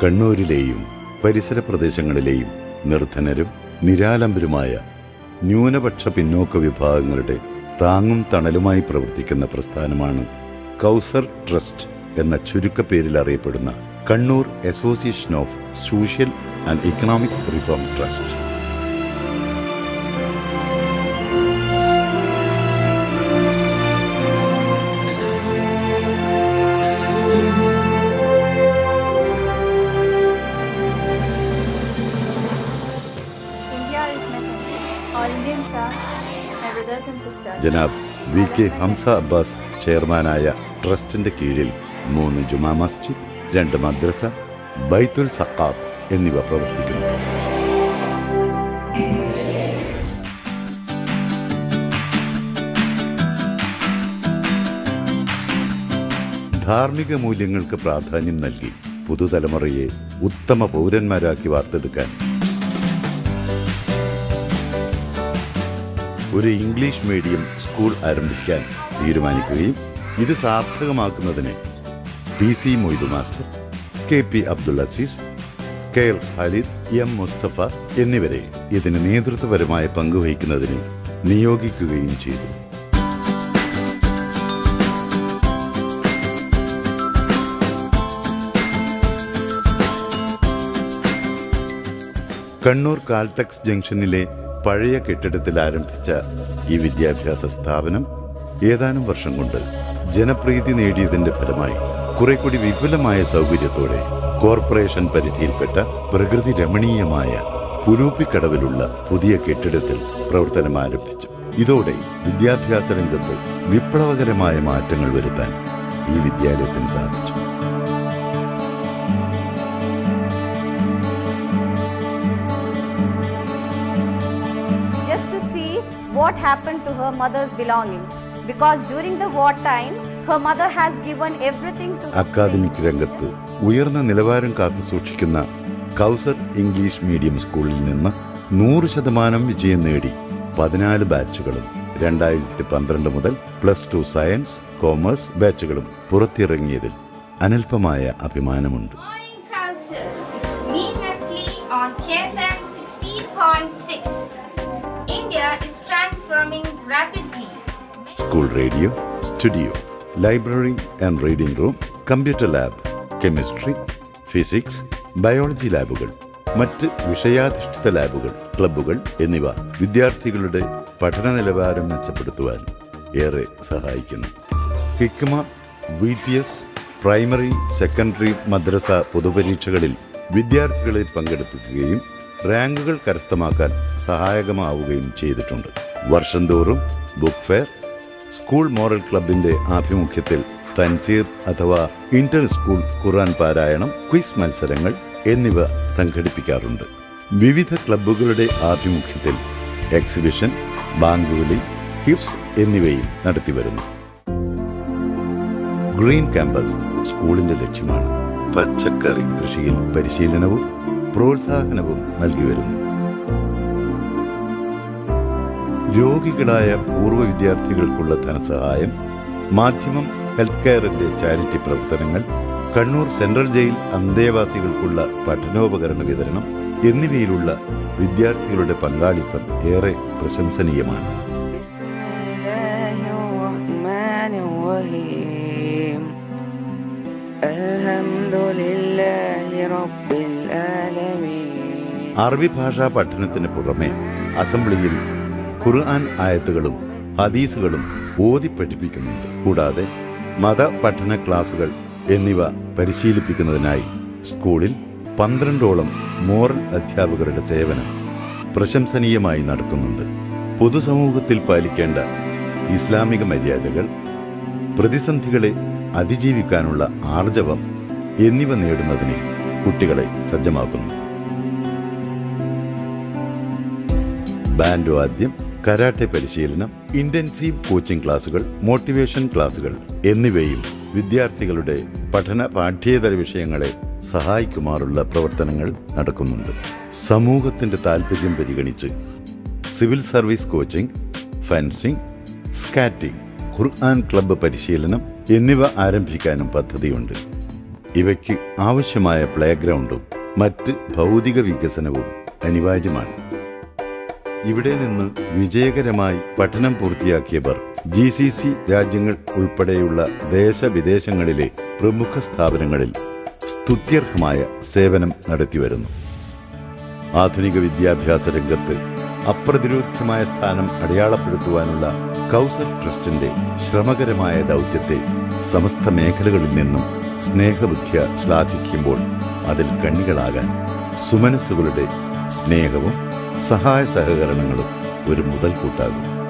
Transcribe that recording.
കണ്ണൂരിലെയും പരിസര പ്രദേശങ്ങളിലെയും നിർധനരും നിരാലംബരുമായ ന്യൂനപക്ഷ പിന്നോക്ക വിഭാഗങ്ങളുടെ താങ്ങും തണലുമായി പ്രവർത്തിക്കുന്ന പ്രസ്ഥാനമാണ് കൗസർ ട്രസ്റ്റ് എന്ന ചുരുക്കപ്പേരിൽ അറിയപ്പെടുന്ന Kannur association of social and economic reform trust India is my country. All Indians are my brothers and sisters. ജനാബ് വി കെ ഹംസ അബ്ബാസ് ചെയർമാനായ ട്രസ്റ്റിന്റെ കീഴിൽ മൂന്ന് ജുമാ മസ്ജിദ് രണ്ട് മദ്രസ ബൈത്തുൽ സക്കാത്ത് എന്നിവ പ്രവർത്തിക്കുന്നു ധാർമ്മിക മൂല്യങ്ങൾക്ക് പ്രാധാന്യം നൽകി പുതുതലമുറയെ ഉത്തമ പൗരന്മാരാക്കി വാർത്തെടുക്കാൻ ഒരു ഇംഗ്ലീഷ് മീഡിയം സ്കൂൾ ആരംഭിക്കാൻ തീരുമാനിക്കുകയും ഇത് സാർത്ഥകമാക്കുന്നതിന് P C Moidu master K P Abdul Aziz K L Khalid M Mustafa എന്നിവരെ ഇതിന് നേതൃത്വപരമായ പങ്കുവഹിക്കുന്നതിന് നിയോഗിക്കുകയും ചെയ്തു കണ്ണൂർ കാൽടെക്സ് ജംഗ്ഷനിലെ പഴയ കെട്ടിടത്തിൽ ആരംഭിച്ച ഈ വിദ്യാഭ്യാസ സ്ഥാപനം ഏതാനും വർഷം കൊണ്ട് ജനപ്രീതി നേടിയതിന്റെ ഫലമായി കുറെ കൂടി വിപുലമായ സൗകര്യത്തോടെ കോർപ്പറേഷൻ പരിധിയിൽപ്പെട്ട പ്രകൃതി രമണീയമായ പുലൂപ്പിക്കടവിലുള്ള പുതിയ കെട്ടിടത്തിൽ പ്രവർത്തനം ആരംഭിച്ചു ഇതോടെ വിദ്യാഭ്യാസ രംഗത്ത് വിപ്ലവകരമായ മാറ്റങ്ങൾ വരുത്താൻ ഈ വിദ്യാലയത്തിന് സാധിച്ചു just to see what happened to her mother's belongings. Because during the war time, her mother has given everything to academic രംഗത്ത് ഉയർന്ന നിലവാരം കാത്തു സൂക്ഷിക്കുന്ന കൗസർ ഇംഗ്ലീഷ് മീഡിയം സ്കൂളിൽ നിന്ന് നൂറ് ശതമാനം വിജയം നേടി പതിനാല് ബാച്ചുകളും രണ്ടായിരത്തി പന്ത്രണ്ട് മുതൽ പ്ലസ് ടു സയൻസ് കോമേഴ്സ് ബാച്ചുകളും പുറത്തിറങ്ങിയതിൽ അനൽപമായ അഭിമാനമുണ്ട് Morning Council. It's me Nestle on KFM 16.6. India is transforming rapidly. School radio studio library and reading room computer lab chemistry physics biology ലാബുകൾ മറ്റ് വിഷയാധിഷ്ഠിത ലാബുകൾ ക്ലബ്ബുകൾ എന്നിവ വിദ്യാർത്ഥികളുടെ പഠന നിലവാരം മെച്ചപ്പെടുത്തുവാൻ ഏറെ സഹായിക്കുന്നു Hikma V T S primary secondary madrasa പൊതുപരീക്ഷകളിൽ വിദ്യാർത്ഥികളെ പങ്കെടുപ്പിക്കുകയും റാങ്കുകൾ കരസ്ഥമാക്കാൻ സഹായകമാവുകയും ചെയ്തിട്ടുണ്ട് വർഷം തോറും ബുക്ക് ഫെയർ സ്കൂൾ മോറൽ ക്ലബിന്റെ ആഭിമുഖ്യത്തിൽ തൻസീർ അഥവാ ഇന്റർ സ്കൂൾ ഖുർആൻ പാരായണം ക്വിസ് മത്സരങ്ങൾ എന്നിവ സംഘടിപ്പിക്കാറുണ്ട് വിവിധ ക്ലബ്ബുകളുടെ ആഭിമുഖ്യത്തിൽ എക്സിബിഷൻ ബാങ്കുവിളി ഹിപ്സ് എന്നിവയും നടത്തിവരുന്നു ഗ്രീൻ ക്യാമ്പസ് സ്കൂളിന്റെ ലക്ഷ്യമാണ് പച്ചക്കറി കൃഷിയിൽ പരിശീലനവും പ്രോത്സാഹനവും നൽകി വരുന്നു രോഗികളായ പൂർവ്വ വിദ്യാർത്ഥികൾക്കുള്ള ധനസഹായം മാധ്യമം ഹെൽത്ത് കെയറിന്റെ ചാരിറ്റി പ്രവർത്തനങ്ങൾ കണ്ണൂർ സെൻട്രൽ ജയിൽ അന്തേവാസികൾക്കുള്ള പഠനോപകരണ വിതരണം എന്നിവയിലുള്ള വിദ്യാർത്ഥികളുടെ പങ്കാളിത്തം ഏറെ പ്രശംസനീയമാണ് بسم الله الرحمن الرحيم الحمد لله رب العالمين അറബി ഭാഷാ പഠനത്തിന് പുറമെ അസംബ്ലിയിൽ ഖുർആൻ ആയത്തുകളും ഹദീസുകളും ഓതി പഠിപ്പിക്കുന്നുണ്ട് കൂടാതെ മതപഠന ക്ലാസുകൾ എന്നിവ പരിശീലിപ്പിക്കുന്നതിനായി സ്കൂളിൽ പന്ത്രണ്ടോളം മോറൽ അധ്യാപകരുടെ സേവനം പ്രശംസനീയമായി നടക്കുന്നുണ്ട് പൊതുസമൂഹത്തിൽ പാലിക്കേണ്ട ഇസ്ലാമിക മര്യാദകൾ പ്രതിസന്ധികളെ അതിജീവിക്കാനുള്ള ആർജവം എന്നിവ നേടുന്നതിന് കുട്ടികളെ സജ്ജമാക്കുന്നു ബാൻഡ് വാദ്യം കരാട്ടെ പരിശീലനം ഇന്റൻസീവ് കോച്ചിംഗ് ക്ലാസുകൾ മോട്ടിവേഷൻ ക്ലാസുകൾ എന്നിവയും വിദ്യാർത്ഥികളുടെ പഠന പാഠ്യേതര വിഷയങ്ങളെ സഹായിക്കുമാറുള്ള പ്രവർത്തനങ്ങൾ നടക്കുന്നുണ്ട് സമൂഹത്തിന്റെ താൽപ്പര്യം പരിഗണിച്ച് civil service coaching fencing skating Quran club പരിശീലനം എന്നിവ ആരംഭിക്കാനും പദ്ധതിയുണ്ട് ഇവയ്ക്ക് ആവശ്യമായ പ്ലേ ഗ്രൗണ്ടും മറ്റ് ഭൗതിക വികസനവും അനിവാര്യമാണ് ഇവിടെ നിന്ന് വിജയകരമായി പഠനം പൂർത്തിയാക്കിയവർ ജി സി സി രാജ്യങ്ങൾ ഉൾപ്പെടെയുള്ള ദേശവിദേശങ്ങളിലെ പ്രമുഖ സ്ഥാപനങ്ങളിൽ സ്തുത്യർഹമായ സേവനം നടത്തിവരുന്നു ആധുനിക വിദ്യാഭ്യാസ രംഗത്ത് അപ്രതിരോധ്യമായ സ്ഥാനം അടയാളപ്പെടുത്തുവാനുള്ള കൗസർ ട്രസ്റ്റിന്റെ ശ്രമകരമായ ദൗത്യത്തെ സമസ്ത മേഖലകളിൽ നിന്നും സ്നേഹബുദ്ധ്യ ശ്ലാഘിക്കുമ്പോൾ അതിൽ കണ്ണികളാകാൻ സുമനസ്സുകളുടെ സ്നേഹവും സഹായ സഹകരണങ്ങളും ഒരു മുതൽക്കൂട്ടാകും